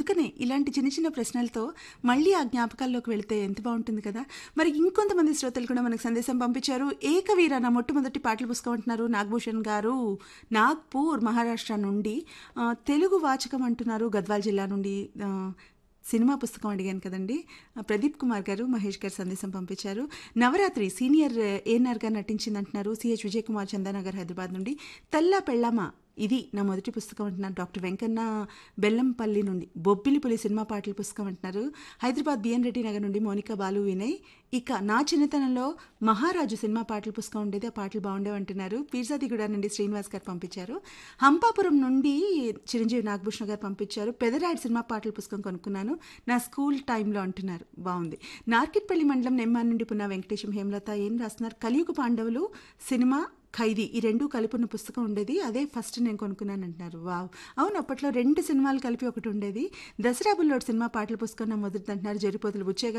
అందుకనే ఇలాంటి చిన్న చిన్న ప్రశ్నలతో మళ్ళీ ఆ జ్ఞాపకాల్లోకి వెళితే ఎంత బాగుంటుంది కదా మరి ఇంకొంతమంది శ్రోతలు కూడా మనకు సందేశం పంపించారు ఏకవీర నా మొట్టమొదటి పాటలు పుస్తకం అంటున్నారు నాగభూషణ్ గారు నాగ్పూర్ మహారాష్ట్ర నుండి ఆ, తెలుగు వాచకం అంటున్నారు గద్వాల్ జిల్లా నుండి ఆ, సినిమా పుస్తకం అడిగాను కదండి ఆ, ప్రదీప్ కుమార్ గారు మహేష్ గారు సందేశం పంపించారు నవరాత్రి సీనియర్ ఏఎన్ఆర్ గారు నటించింది అంటున్నారు సిహెచ్ విజయ్ కుమార్ చందానగర్ హైదరాబాద్ నుండి తెల్ల పెళ్ళమ్మ ఇది నా మొదటి పుస్తకం అంటున్నారు డాక్టర్ వెంకన్న బెల్లంపల్లి నుండి బొబ్బిలిపులి సినిమా పాటల పుస్తకం అంటున్నారు హైదరాబాద్ బిఎన్ రెడ్డి నగర్ నుండి మోనికా బాలు వినయ్ ఇక నా చిన్నతనంలో మహారాజు సినిమా పాటల పుస్తకం ఉండేది ఆ పాటలు బాగుండేవి అంటున్నారు పీర్జాదిగూడ నుండి శ్రీనివాస్ గారు పంపించారు హంపాపురం నుండి చిరంజీవి నాగభూషణ గారు పంపించారు పెదరాడి సినిమా పాటల పుస్తకం కొనుక్కున్నాను నా స్కూల్ టైంలో అంటున్నారు బాగుంది నార్కిట్పల్లి మండలం నెమ్మాన్ నుండి పున్న వెంకటేశం హేమలత ఏం రాస్తున్నారు కలియుగ పాండవులు సినిమా ఖైదీ ఈ రెండు కలిపి ఉన్న పుస్తకం ఉండేది అదే ఫస్ట్ నేను కొనుక్కున్నాను అంటున్నారు వావ్ అవును అప్పట్లో రెండు సినిమాలు కలిపి ఒకటి ఉండేది దసరా బుల్లోడ్ సినిమా పాటల పుస్తకం నా మొదటి అంటున్నారు జరిపోతులు బుచ్చయ్య